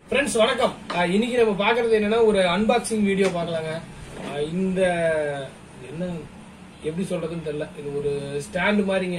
Friends வணக்கம் அஹ் இன்னைக்கு நம்ம பார்க்கறது என்னன்னா ஒரு அன்பாக்சிங் வீடியோ பார்க்கலாங்க அஹ் இந்த என்ன எப்படி சொல்றதுன்னு தெரியல இது ஒரு ஸ்டாண்டு மாதிரிங்க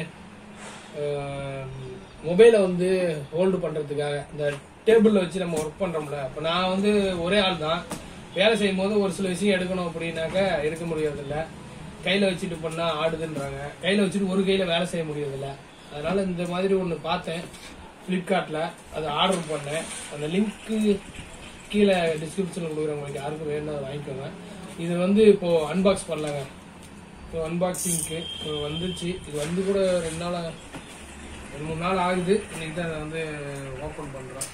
மொபைலை வந்து ஹோல்டு பண்றதுக்காக இந்த டேபிள்ல வச்சு நம்ம ஒர்க் பண்றோம்ல அப்ப நான் வந்து ஒரே ஆள் தான் வேலை செய்யும் போது ஒரு சில விஷயம் எடுக்கணும் அப்படின்னாக்க எடுக்க முடியறதில்ல கையில வச்சுட்டு பண்ணா ஆடுதுன்றாங்க கையில வச்சுட்டு ஒரு கையில வேலை செய்ய முடியறதில்ல அதனால இந்த மாதிரி ஒன்று பார்த்தேன் ஃப்ளிப்கார்ட்டில் அதை ஆர்டர் பண்ணேன் அந்த லிங்க்கு கீழே டிஸ்கிரிப்ஷனில் கொடுக்குறவங்களுக்கு யாருக்கும் வேணும் அதை வாங்கிக்கோங்க இது வந்து இப்போ அன்பாக்ஸ் பண்ணலாங்க இப்போ அன்பாக்சிங்க்கு இப்போ வந்துச்சு இது வந்து கூட ரெண்டு நாள் ரெண்டு மூணு நாள் ஆகுது இன்னைக்கு தான் அதை வந்து ஓப்பன் பண்ணுறோம்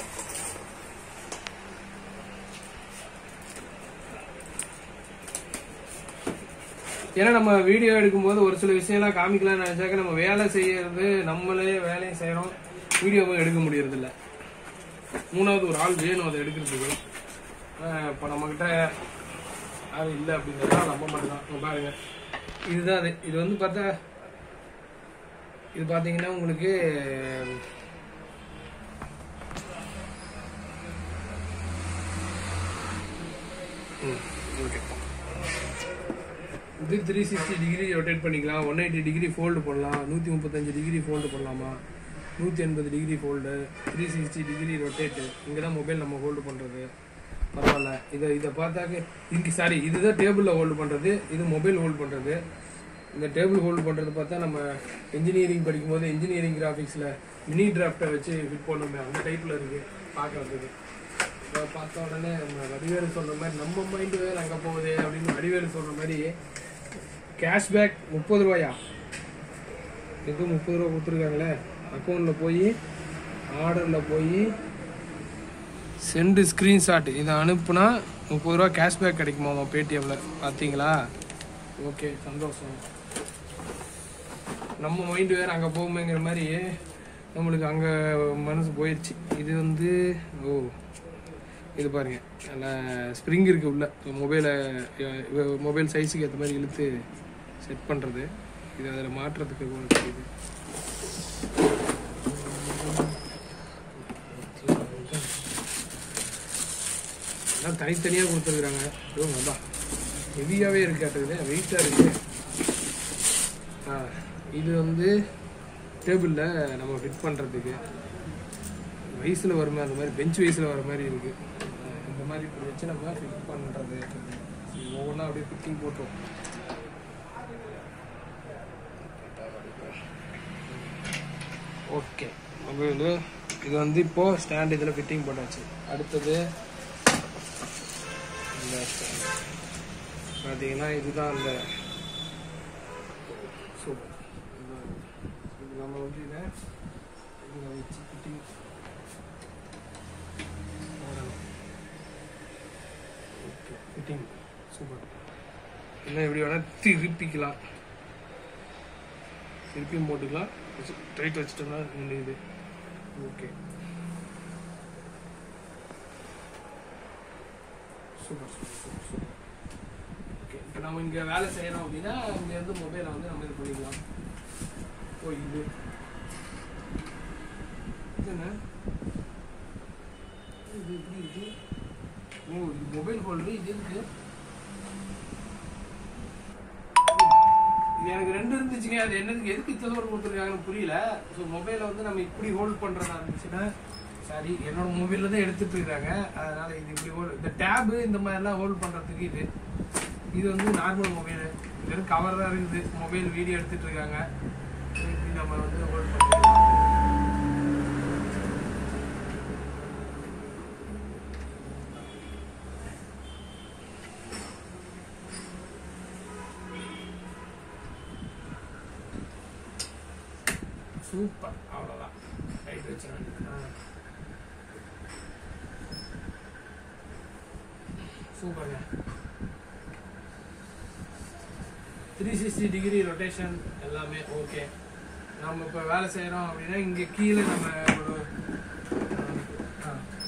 ஏன்னா நம்ம வீடியோ எடுக்கும்போது ஒரு சில விஷயம்லாம் காமிக்கலாம்னு நினைச்சாக்க நம்ம வேலை செய்யறது நம்மளே வேலையும் செய்யறோம் வீடியோவும் எடுக்க முடியறது இல்ல மூணாவது ஒரு ஆள் வேணும் அதை எடுக்கிறதுக்கு ஆஹ் இப்போ நம்மக்கிட்ட அது இல்லை அப்படிங்கிறதா நம்ப மாட்டேதான் இங்க பாருங்க இதுதான் அது இது வந்து பார்த்தா இது பார்த்தீங்கன்னா உங்களுக்கு ம் ஓகே இது த்ரீ சிக்ஸ்டி டிகிரி ரொட்டேட் பண்ணிக்கலாம் ஒன் எயிட்டி டிகிரி ஃபோல்டு பண்ணலாம் நூற்றி முப்பத்தஞ்சு டிகிரி ஃபோல்டு பண்ணலாமா நூற்றி எண்பது degree fold three sixty degree rotate இங்கே தான் மொபைல் நம்ம ஹோல்டு பண்ணுறது பரவாயில்ல இதை இதை பார்த்தாக்க இங்கே சாரி இதுதான் டேபிளில் ஹோல்டு பண்ணுறது இது மொபைல் ஹோல்டு பண்ணுறது இந்த டேபிள் ஹோல்டு பண்ணுறது பார்த்தா நம்ம இன்ஜினியரிங் படிக்கும்போது இன்ஜினியரிங் கிராஃபிக்ஸில் மினி டிராஃப்டை வச்சு ஃபிட் பண்ணுமே அந்த டைப்பில் இருக்குது பார்க்குறதுக்கு இதை பார்த்த உடனே நம்ம வடிவேலு சொல்ற மாதிரி நம்ம மைண்டு வேறு அங்கே போகுது அப்படின்னு வடிவேலு சொல்ற மாதிரி கேஷ்பேக் முப்பது ரூபாயா எதுவும் முப்பது ரூபா கொடுத்துருக்காங்களே அக்கௌண்ட்டில் போய் ஆர்டரில் போய் சென்டு ஸ்க்ரீன்ஷாட் இதை அனுப்புனா முப்பது ரூபா கேஷ்பேக் கிடைக்குமாமா பேடிஎம்மில் பார்த்தீங்களா ஓகே சந்தோஷம் நம்ம மைண்டு வேறு அங்கே போகுமேங்கிற மாதிரி நம்மளுக்கு அங்கே மனசு போயிடுச்சு இது வந்து ஓ இது பாருங்க நல்லா ஸ்ப்ரிங் இருக்கு உள்ள மொபைலை மொபைல் சைஸுக்கு ஏற்ற மாதிரி இழுத்து செட் பண்ணுறது இது அதில் மாற்றுறதுக்கு உங்களுக்கு இது எல்லாம் தனித்தனியாக கொடுத்துருக்குறாங்க ஐயோ நல்லா ஹெவியாகவே இருக்காட்டுது வெயிட்டாக இருக்கு ஆ இது வந்து டேபிளில் நம்ம ஃபிட் பண்ணுறதுக்கு வயசில் வருமே அந்த மாதிரி பெஞ்ச் வயசில் வர மாதிரி இருக்கு அஹ் இந்த மாதிரி இப்படி வச்சு நம்ம ஃபிட் பண்ணுறது ஒவ்வொன்றா அப்படியே ஃபிட்டிங் போட்டோம் ஓகே நம்ம வந்து இது வந்து இப்போ ஸ்டாண்ட் இதில் ஃபிட்டிங் போட்டாச்சு அடுத்தது இந்த stand. பார்த்தீங்கன்னா இதுதான் அந்த சூப்பர் இது நம்ம வந்து இதை இதில் வச்சு ஃபிட்டிங் ஓகே ஃபிட்டிங் சூப்பர் என்ன எப்படி வேணால் திருப்பிக்கலாம் திருப்பியும் போட்டுக்கலாம் டைட் வச்சுட்டோம்னா நின்றுது okay super super super super okay இப்போ நம்ம இங்கே வேலை செய்கிறோம் அப்படின்னா இங்கேருந்து மொபைலை வந்து நம்ம இது பண்ணிக்கலாம் ஓ இது இது என்ன இது எப்படி இருக்கு ஓ இது மொபைல் ஹோல்டர் இது இருக்கு இது எனக்கு ரெண்டு இருந்துச்சுங்க அது என்னதுக்கு எதுக்கு இத்தனை கொடுத்துருக்காங்கன்னு புரியல ஸோ மொபைலை வந்து நம்ம இப்படி ஹோல்ட் பண்ணுறதா இருந்துச்சுன்னா சரி என்னோட மொபைலில் தான் எடுத்துட்டு இருக்காங்க அதனால இது இப்படி ஹோல்ட் இந்த டேபு இந்த மாதிரிலாம் ஹோல்ட் பண்ணுறதுக்கு இது இது வந்து நார்மல் மொபைலு வெறும் கவர் தான் இருக்குது மொபைல் வீடியோ எடுத்துட்டு இருக்காங்க இப்படி நம்ம வந்து ஹோல்ட் பண்ணிக்கலாம் சூப்பர் அவ்வளோதான் ரைட் வச்சிடறேன் சூப்பர்ங்க த்ரீ சிக்ஸ்டி டிகிரி ரொட்டேஷன் எல்லாமே ஓகே நம்ம இப்போ வேலை செய்கிறோம் அப்படின்னா இங்கே கீழே நம்ம ஒரு ஆ.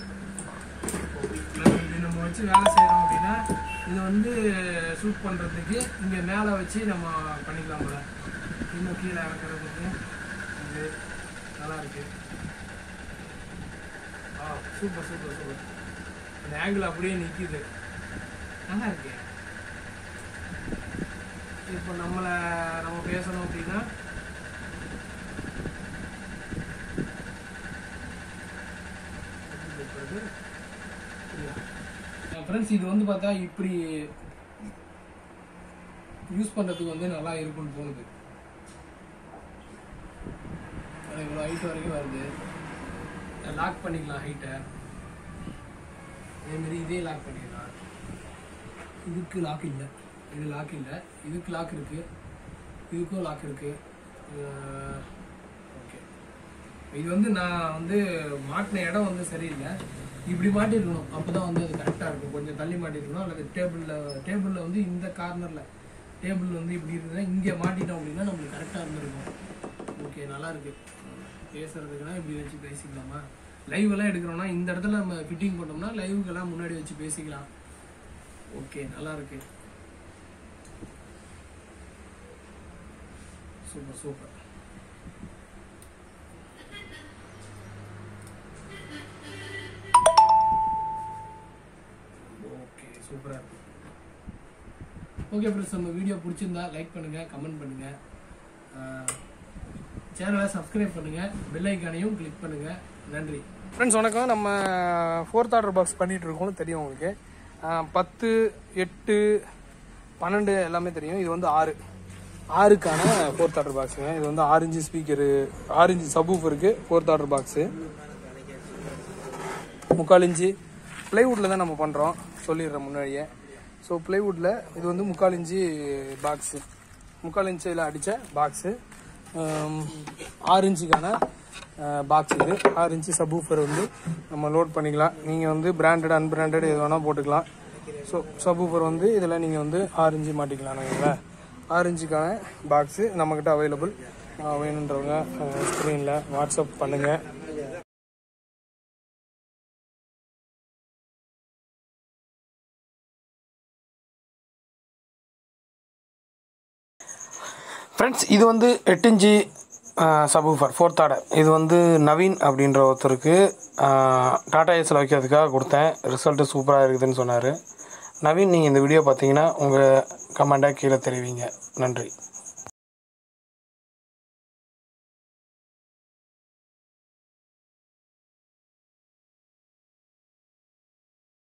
நம்ம இது நம்ம வச்சு வேலை செய்கிறோம் அப்படின்னா இது வந்து ஷூட் பண்ணுறதுக்கு இங்கே மேலே வச்சு நம்ம பண்ணிக்கலாம் போல இன்னும் கீழே இறக்குறதுக்கு இது நல்லா இருக்கு ஆ சூப்பர் சூப்பர் சூப்பர் அந்த ஆங்கிள் அப்படியே நிற்கிது நல்லா இருக்கு இப்போ நம்மளை நம்ம பேசணும் அப்படின்னா ஃப்ரெண்ட்ஸ் இது வந்து பார்த்தா இப்படி யூஸ் பண்ணுறதுக்கு வந்து நல்லா இருக்கும்னு தோணுது அது இவ்வளோ ஹைட் வரைக்கும் வருது லாக் பண்ணிக்கலாம் ஹைட்டை அதேமாரி இதே லாக் பண்ணிக்கலாம் இதுக்கு லாக் இல்லை இது லாக் இல்லை இதுக்கு லாக் இருக்கு இதுக்கும் லாக் இருக்கு ஓகே இது வந்து நான் வந்து மாட்டின இடம் வந்து சரியில்லை இப்படி மாட்டிருக்கணும் அப்போ தான் வந்து அது கரெக்டாக இருக்கும் கொஞ்சம் தள்ளி மாட்டிருக்கணும் அல்லது டேபிளில் டேபிளில் வந்து இந்த கார்னரில் டேபிள் வந்து இப்படி இருக்குதுன்னா இங்கே மாட்டிட்டோம் அப்படின்னா நம்மளுக்கு கரெக்டாக இருந்திருக்கும் ஓகே நல்லா இருக்கு பேசுறதுக்குன்னா இப்படி வச்சு பேசிக்கலாமா லைவ் எல்லாம் எடுக்கிறோம்னா இந்த இடத்துல நம்ம ஃபிட்டிங் பண்ணோம்னா லைவுக்கெல்லாம் முன்னாடி வச்சு பேசிக்கலாம் ஓகே நல்லா இருக்கு சூப்பர் சூப்பர் ஓகே சூப்பராக இருக்கு ஓகே ஃப்ரெண்ட்ஸ் நம்ம வீடியோ பிடிச்சிருந்தா லைக் பண்ணுங்க கமெண்ட் பண்ணுங்க சேனலை சப்ஸ்கிரைப் பண்ணுங்க பெல் ஐக்கானையும் கிளிக் பண்ணுங்க நன்றி ஃப்ரெண்ட்ஸ் வணக்கம் நம்ம ஃபோர்த் ஆர்டர் பாக்ஸ் பண்ணிட்டு இருக்கோம்னு தெரியும் உங்களுக்கு ஆஹ் பத்து எட்டு பன்னெண்டு எல்லாமே தெரியும் இது வந்து ஆறு ஆறுக்கான ஃபோர்த் ஆர்டர் பாக்ஸுங்க இது வந்து ஆரஞ்சு ஸ்பீக்கரு ஆரஞ்சு சபூஃப் இருக்கு ஃபோர்த் ஆர்டர் பாக்ஸு முக்கால் இன்ச்சு ப்ளைவுட்டில் தான் நம்ம பண்ணுறோம் சொல்லிடுறேன் முன்னாடியே ஸோ ப்ளைவுட்டில் இது வந்து முக்கால் இன்ச்சு பாக்ஸு முக்கால் இன்ச்சில் அடித்த பாக்ஸு ஆறு இன்ச்சுக்கான பாக்ஸ் இது ஆறு இன்ச்சு சபூஃபர் வந்து நம்ம லோட் பண்ணிக்கலாம் நீங்கள் வந்து பிராண்டட் அன்பிராண்டட் எது வேணால் போட்டுக்கலாம் ஸோ சபூஃபர் வந்து இதில் நீங்கள் வந்து ஆறு இன்ச்சு மாட்டிக்கலாம் வைங்களேன் ஆறு இன்ச்சுக்கான பாக்ஸு நம்மக்கிட்ட அவைலபிள் வேணுன்றவங்க ஸ்க்ரீனில் வாட்ஸ்அப் பண்ணுங்கள் ஃப்ரெண்ட்ஸ் இது வந்து எட்டு இன்ச்சு சபூஃபர் ஃபோர்த் ஆர்டர் இது வந்து நவீன் அப்படின்ற ஒருத்தருக்கு டாடா ஏஸில் வைக்கிறதுக்காக கொடுத்தேன் ரிசல்ட்டு சூப்பராக இருக்குதுன்னு சொன்னார் நவீன் நீங்கள் இந்த வீடியோ பார்த்தீங்கன்னா உங்கள் கமெண்ட்டாக கீழே தெரிவிங்க நன்றி